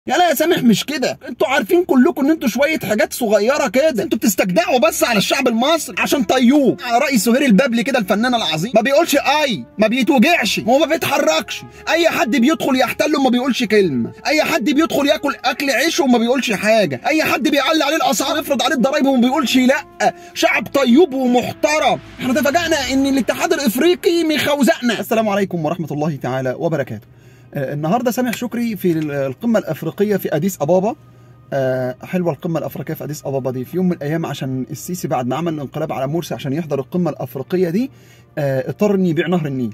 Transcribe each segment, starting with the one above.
يا لا يا سامح مش كده انتوا عارفين كلكم ان انتوا شويه حاجات صغيره كده انتوا بتستجدعوا بس على الشعب المصري عشان طيوه على راي سهير البابلي كده الفنان العظيم ما بيقولش اي ما بيتوجعش هو ما بيتحركش اي حد بيدخل يحتل وما بيقولش كلمه اي حد بيدخل ياكل اكل عيشه وما بيقولش حاجه اي حد بيعلي عليه الاسعار يفرض عليه الضرايب وما بيقولش لا شعب طيب ومحترم احنا تفاجئنا ان الاتحاد الافريقي مخوزقنا السلام عليكم ورحمه الله تعالى وبركاته آه، النهارده سامح شكري في القمه الافريقيه في اديس ابابا آه، حلوه القمه الافريقيه في اديس ابابا دي في يوم من الايام عشان السيسي بعد ما عمل الانقلاب على مرسي عشان يحضر القمه الافريقيه دي آه، اضطر انه يبيع نهر النيل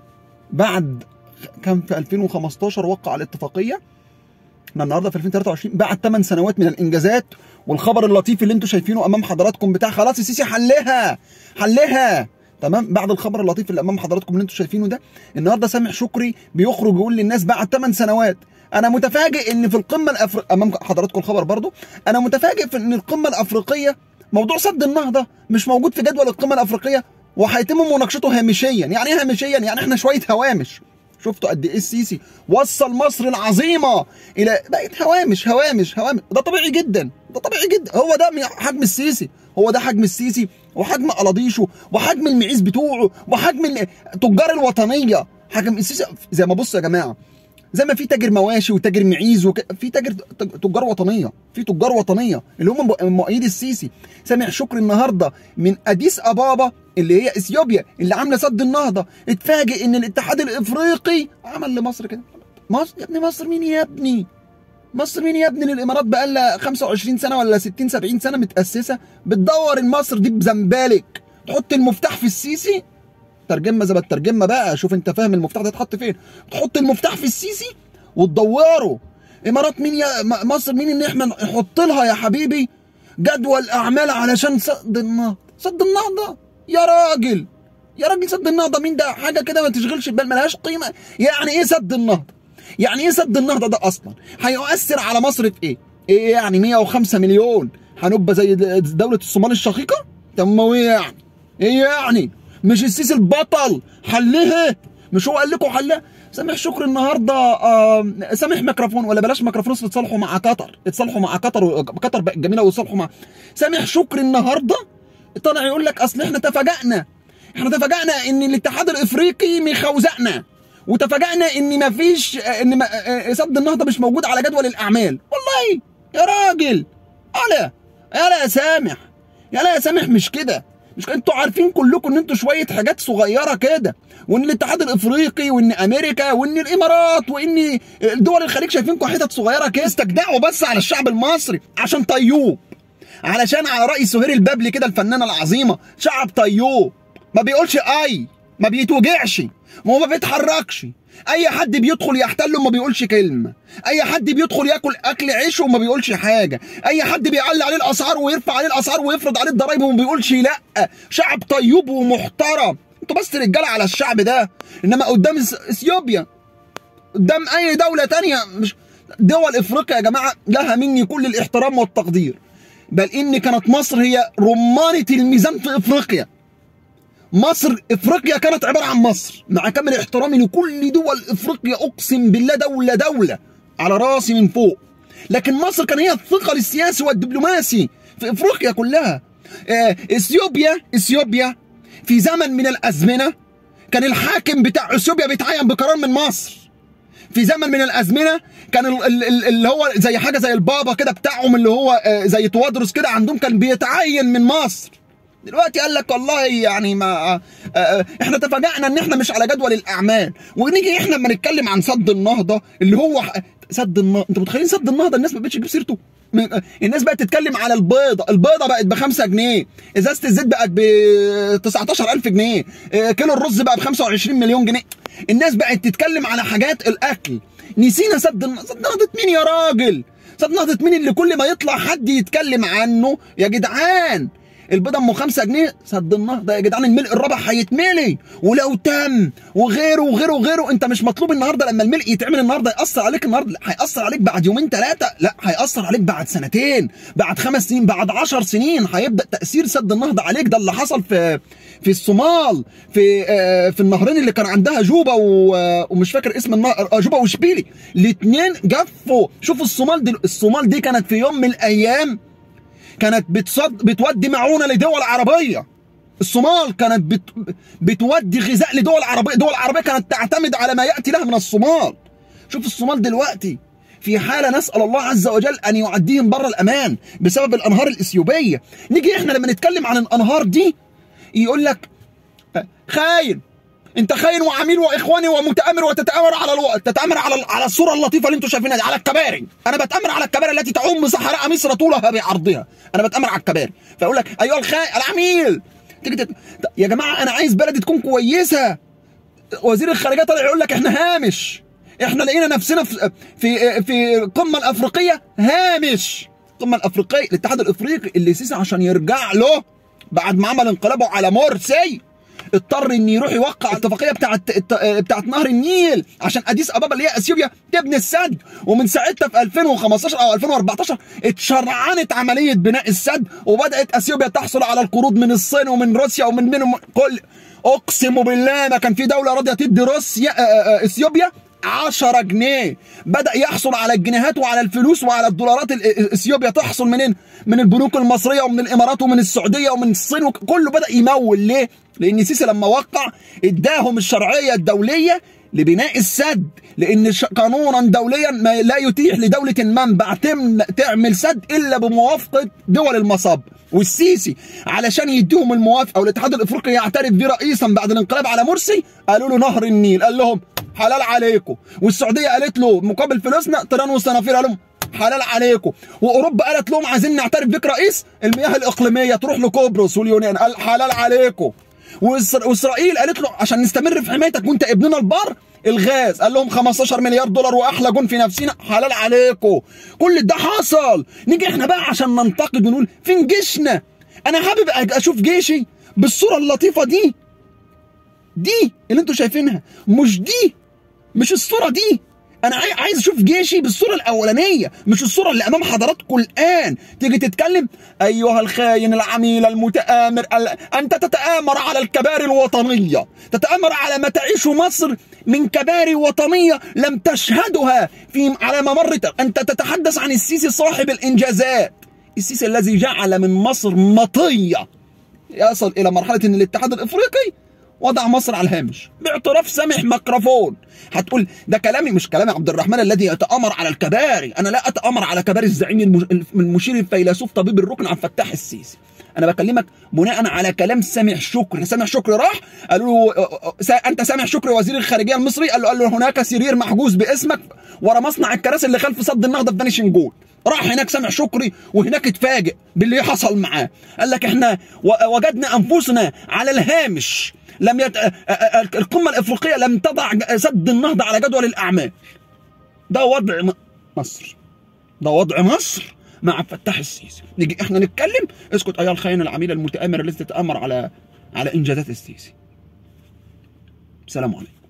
بعد كان في 2015 وقع الاتفاقيه احنا النهارده في 2023 بعد 8 سنوات من الانجازات والخبر اللطيف اللي انتم شايفينه امام حضراتكم بتاع خلاص السيسي حلها حلها تمام بعد الخبر اللطيف اللي امام حضراتكم اللي انتم شايفينه ده النهارده سامح شكري بيخرج يقول للناس بعد 8 سنوات انا متفاجئ ان في القمه الافريقيه امام حضراتكم الخبر برضو انا متفاجئ في ان القمه الافريقيه موضوع سد النهضه مش موجود في جدول القمه الافريقيه وهيتم مناقشته هامشيا يعني ايه هامشيا يعني احنا شويه هوامش شفتوا قد ايه السيسي وصل مصر العظيمه الى بقت هوامش هوامش هوامش ده طبيعي جدا ده طبيعي جدا هو ده حجم السيسي هو ده حجم السيسي وحجم قلاضيشه وحجم المعيز بتوعه وحجم التجار الوطنيه حجم السيسي زي ما بصوا يا جماعه زي ما في تاجر مواشي وتاجر معيز وك... في تاجر تجار وطنيه في تجار وطنيه اللي هم مؤيدي السيسي سامح شكري النهارده من اديس ابابا اللي هي اثيوبيا اللي عامله سد النهضه اتفاجئ ان الاتحاد الافريقي عمل لمصر كده مصر يا ابني مصر مين يا ابني مصر مين يا ابني الامارات بقى لها 25 سنه ولا 60 70 سنه متاسسه بتدور المصر دي بزنبالك تحط المفتاح في السيسي ترجمه زي ما الترجمه بقى شوف انت فاهم المفتاح ده يتحط فين تحط المفتاح في السيسي وتدوره امارات مين يا مصر مين ان احنا نحط لها يا حبيبي جدول اعمال علشان سد النهضه سد النهضه يا راجل يا راجل سد النهضه مين ده حاجه كده ما تشغلش البال ملهاش قيمه يعني ايه سد النهضه يعني ايه سد النهضه ده اصلا هيؤثر على مصر في ايه ايه يعني 105 مليون هنبقى زي دوله الصومال الشقيقه طب ما ايه يعني ايه يعني مش السيسي البطل حلها مش هو قال لكم حلها سامح شكري النهارده آه سامح ميكروفون ولا بلاش ميكروفون اتصالحوا مع قطر اتصالحوا مع قطر قطر بقت جميله ويتصالحوا مع سامح شكري النهارده طالع يقول لك اصل احنا تفاجئنا احنا تفاجئنا ان الاتحاد الافريقي مخوزقنا وتفاجئنا ان مفيش ان سد النهضه مش موجود على جدول الاعمال والله يا راجل يا يا يا سامح يا لا يا سامح مش كده مش انتوا عارفين كلكم ان انتوا شويه حاجات صغيره كده وان الاتحاد الافريقي وان امريكا وان الامارات وان دول الخليج شايفينكم حتت صغيره كده استجدعوا بس على الشعب المصري عشان طيوب علشان على راي سهير البابلي كده الفنانه العظيمه شعب طيوب ما بيقولش اي ما بيتوجعش ما هو ما بيتحركش اي حد بيدخل يحتل وما بيقولش كلمه اي حد بيدخل ياكل اكل عيشه وما بيقولش حاجه اي حد بيعلي عليه الاسعار ويرفع عليه الاسعار ويفرض عليه الضرايب وما بيقولش لا شعب طيب ومحترم انتوا بس رجاله على الشعب ده انما قدام اثيوبيا قدام اي دوله تانية مش دول افريقيا يا جماعه لها مني كل الاحترام والتقدير بل ان كانت مصر هي رمانه الميزان في افريقيا مصر افريقيا كانت عباره عن مصر مع كامل احترامي لكل دول افريقيا اقسم بالله دوله دوله على راسي من فوق لكن مصر كان هي الثقل السياسي والدبلوماسي في افريقيا كلها اه اثيوبيا اثيوبيا في زمن من الازمنه كان الحاكم بتاع اثيوبيا بيتعين بقرار من مصر في زمن من الازمنه كان اللي هو زي حاجه زي البابا كده بتاعهم اللي هو زي توادرس كده عندهم كان بيتعين من مصر دلوقتي قال لك والله يعني ما احنا تفاجئنا ان احنا مش على جدول الاعمال ونيجي احنا لما نتكلم عن سد النهضه اللي هو سد النهضه انتوا متخيلين سد النهضه الناس ما بقتش تجيب سيرته الناس بقت تتكلم على البيضه البيضه بقت ب 5 جنيه ازازه الزيت بقت ب 19000 جنيه كيلو الرز بقى ب 25 مليون جنيه الناس بقت تتكلم على حاجات الاكل نسينا سد النهضه سد نهضه مين يا راجل سد نهضه مين اللي كل ما يطلع حد يتكلم عنه يا جدعان البيضه ام 5 جنيه سد النهضه يا جدعان الملء الرابع هيتملي ولو تم وغيره وغيره وغيره انت مش مطلوب النهارده لما الملء يتعمل النهارده ياثر عليك النهارده لا هياثر عليك بعد يومين ثلاثه لا هياثر عليك بعد سنتين بعد خمس سنين بعد 10 سنين هيبدا تاثير سد النهضه عليك ده اللي حصل في في الصومال في آه في النهرين اللي كان عندها جوبا و- ومش فاكر اسم النهر آه، جوبا وشبيلي الاثنين جفوا شوف الصومال دي الصومال دي كانت في يوم من الايام كانت بتصد بتودي معونه لدول عربيه الصومال كانت بت... بتودي غذاء لدول عربيه دول عربيه كانت تعتمد على ما ياتي لها من الصومال شوف الصومال دلوقتي في حاله نسال الله عز وجل ان يعديهم بره الامان بسبب الانهار الاثيوبيه نيجي احنا لما نتكلم عن الانهار دي يقول لك خاين انت خاين وعميل واخواني ومتامر وتتامر على الو... تتامر على ال- على الصوره اللطيفه اللي انتم شايفينها دي على الكباري انا بتامر على الكباري التي تعم صحراء مصر طولها بعرضها انا بتامر على الكباري فاقول لك ايها الخاين العميل تيجي تت... يا جماعه انا عايز بلدي تكون كويسه وزير الخارجيه طالع يقول لك احنا هامش احنا لقينا نفسنا في في في القمه الافريقيه هامش القمه الافريقيه الاتحاد الافريقي اللي سيسي عشان يرجع له بعد ما عمل انقلابه على مرسي اضطر ان يروح يوقع الاتفاقيه بتاعت بتاعت نهر النيل عشان اديس ابابا اللي هي اثيوبيا تبني السد ومن ساعتها في 2015 او 2014 اتشرعنت عمليه بناء السد وبدات اثيوبيا تحصل على القروض من الصين ومن روسيا ومن من كل اقسم بالله ما كان في دوله راضيه تدي روسيا آه، آه، اثيوبيا 10 جنيه بدا يحصل على الجنيهات وعلى الفلوس وعلى الدولارات ال- اثيوبيا تحصل منين من البنوك المصريه ومن الامارات ومن السعوديه ومن الصين وك- كله بدا يمول ليه لان سيسي لما وقع اداهم الشرعيه الدوليه لبناء السد لان ش- قانونا دوليا ما لا يتيح لدوله منبع تم تعمل سد الا بموافقه دول المصاب والسيسي علشان يديهم الموافقه والاتحاد الافريقي يعترف بيه رئيسا بعد الانقلاب على مرسي قالوا له نهر النيل قال لهم حلال عليكم والسعوديه قالت له مقابل فلوسنا طيران وصنافير قال لهم حلال عليكم واوروبا قالت لهم عايزين نعترف بك رئيس المياه الاقليميه تروح لقبرص واليونان قال حلال عليكم وإسر- واسرائيل قالت له عشان نستمر في حمايتك وانت ابننا البار الغاز قال لهم 15 مليار دولار واحلى جون في نفسنا حلال عليكم كل ده حصل نيجي احنا بقى عشان ننتقد ونقول فين جيشنا انا حابب أج- اشوف جيشي بالصوره اللطيفه دي دي اللي انتوا شايفينها مش دي مش الصوره دي انا عاي- عايز اشوف جيشي بالصوره الاولانيه مش الصوره اللي امام حضراتكم الان تيجي تتكلم ايها الخاين العميل المتآمر ال... انت تتآمر على الكباري الوطنيه تتآمر على ما تعيش مصر من كباري وطنيه لم تشهدها في على ممر انت تتحدث عن السيسي صاحب الانجازات السيسي الذي جعل من مصر مطيه يصل الى مرحله ان الاتحاد الافريقي وضع مصر على الهامش باعتراف سامح ميكروفون هتقول ده كلامي مش كلام عبد الرحمن الذي يتآمر على الكباري انا لا اتآمر على كباري الزعيم المج- المشير الفيلسوف طبيب الركن عبد الفتاح السيسي انا بكلمك بناء على كلام سامح شكري سامح شكري راح قالوا له أه، أه، سا- انت سامح شكري وزير الخارجيه المصري قال له قال له هناك سرير محجوز باسمك ورا مصنع الكراسي اللي خلف صد النهضه في بني شنجول راح هناك سامح شكري وهناك اتفاجئ باللي حصل معاه قال لك احنا و- وجدنا انفسنا على الهامش لم يت... آه، آه، القمه الافريقيه لم تضع ج- سد النهضه على جدول الاعمال ده وضع م- مصر ده وضع مصر مع عبد الفتاح السيسي نيجي احنا نتكلم اسكت ايها الخاين العميل المتآمر الذي تتآمر على على انجازات السيسي سلام عليكم